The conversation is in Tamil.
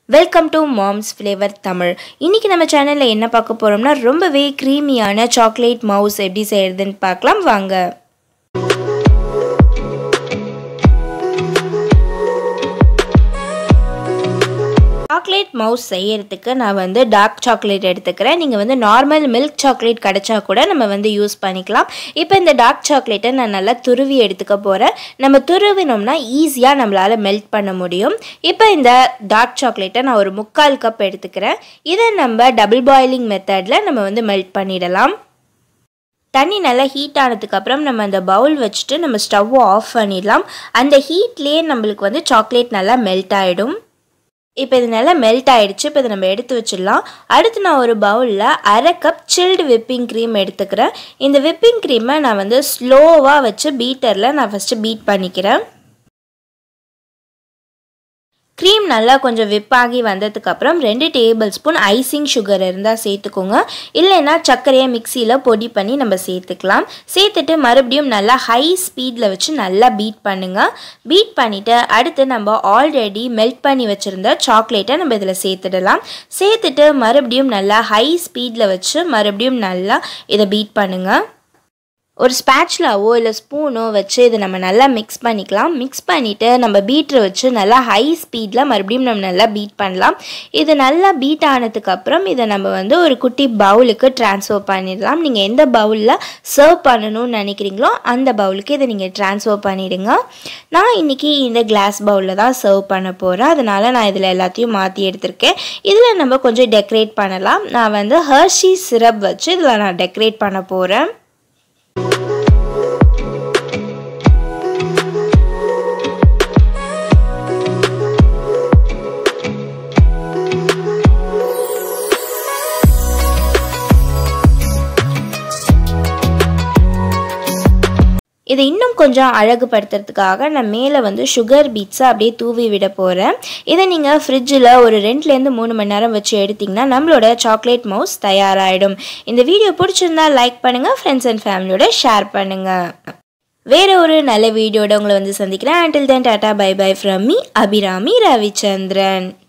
welcome to mom's flavour Tamil இன்றைக்கி நம்ம சேனலில் என்ன பார்க்க போகிறோம்னா ரொம்பவே க்ரீமியான சாக்லேட் மவுஸ் எப்படி செய்கிறதுன்னு பார்க்கலாம் வாங்க சாக்லேட் மவுஸ் செய்யறதுக்கு நான் வந்து டார்க் சாக்லேட் எடுத்துக்கிறேன் நீங்கள் வந்து நார்மல் மில்க் சாக்லேட் கிடச்சா கூட நம்ம வந்து யூஸ் பண்ணிக்கலாம் இப்போ இந்த டார்க் சாக்லேட்டை நான் நல்லா துருவி எடுத்துக்க போகிறேன் நம்ம துருவினோம்னா ஈஸியாக நம்மளால் மெல்ட் பண்ண முடியும் இப்போ இந்த டார்க் சாக்லேட்டை நான் ஒரு முக்கால் கப் எடுத்துக்கிறேன் இதை நம்ம டபுள் பாயிலிங் மெத்தடில் நம்ம வந்து மெல்ட் பண்ணிடலாம் தண்ணி நல்லா ஹீட் ஆனதுக்கப்புறம் நம்ம அந்த பவுல் வச்சுட்டு நம்ம ஸ்டவ்வை ஆஃப் பண்ணிடலாம் அந்த ஹீட்லேயே நம்மளுக்கு வந்து சாக்லேட் நல்லா மெல்ட் ஆகிடும் இப்போ இது நல்லா மெல்ட் ஆகிடுச்சு இப்போ இதை நம்ம எடுத்து வச்சிடலாம் அடுத்து நான் ஒரு பவுலில் அரை கப் சில்டு விப்பிங் க்ரீம் எடுத்துக்கிறேன் இந்த விப்பிங் க்ரீமை நான் வந்து ஸ்லோவாக வச்சு பீட்டரில் நான் ஃபஸ்ட்டு பீட் பண்ணிக்கிறேன் க்ரீம் நல்லா கொஞ்சம் விப்பாகி வந்ததுக்கப்புறம் ரெண்டு டேபிள் ஸ்பூன் ஐசிங் சுகர் இருந்தால் சேர்த்துக்கோங்க இல்லைன்னா சர்க்கரையை மிக்சியில் பொடி பண்ணி நம்ம சேர்த்துக்கலாம் சேர்த்துட்டு மறுபடியும் நல்லா ஹை ஸ்பீடில் வச்சு நல்லா பீட் பண்ணுங்கள் பீட் பண்ணிவிட்டு அடுத்து நம்ம ஆல்ரெடி மெல்ட் பண்ணி வச்சுருந்த சாக்லேட்டை நம்ம இதில் சேர்த்துடலாம் சேர்த்துட்டு மறுபடியும் நல்லா ஹை ஸ்பீடில் வச்சு மறுபடியும் நல்லா இதை பீட் பண்ணுங்கள் ஒரு ஸ்பேட்ச்லாவோ இல்லை ஸ்பூனோ வச்சு இதை நம்ம நல்லா மிக்ஸ் பண்ணிக்கலாம் மிக்ஸ் பண்ணிவிட்டு நம்ம பீட்ரு வச்சு நல்லா ஹை ஸ்பீடில் மறுபடியும் நம்ம நல்லா பீட் பண்ணலாம் இது நல்லா பீட் ஆனதுக்கப்புறம் இதை நம்ம வந்து ஒரு குட்டி பவுலுக்கு ட்ரான்ஸ்ஃபர் பண்ணிடலாம் நீங்கள் எந்த பவுலில் சர்வ் பண்ணணும்னு நினைக்கிறீங்களோ அந்த பவுலுக்கு இதை நீங்கள் ட்ரான்ஸ்ஃபர் பண்ணிவிடுங்க நான் இன்றைக்கி இந்த கிளாஸ் பவுலில் தான் சர்வ் பண்ண போகிறேன் அதனால் நான் இதில் எல்லாத்தையும் மாற்றி எடுத்திருக்கேன் இதில் நம்ம கொஞ்சம் டெக்கரேட் பண்ணலாம் நான் வந்து ஹர்ஷி சிரப் வச்சு இதில் நான் டெக்கரேட் பண்ண போகிறேன் இதை இன்னும் கொஞ்சம் அழகுபடுத்துறதுக்காக நான் மேலே வந்து சுகர் பீட்ஸை அப்படியே தூவி விட போகிறேன் இதை நீங்கள் ஃப்ரிட்ஜில் ஒரு ரெண்டுலேருந்து மூணு மணி நேரம் வச்சு எடுத்திங்கன்னா நம்மளோட சாக்லேட் மவுஸ் தயாராகிடும் இந்த வீடியோ பிடிச்சிருந்தா லைக் பண்ணுங்கள் ஃப்ரெண்ட்ஸ் அண்ட் ஃபேமிலியோட ஷேர் பண்ணுங்கள் வேற ஒரு நல்ல வீடியோட உங்களை வந்து சந்திக்கிறேன் until then tata bye bye from me Abirami Ravichandran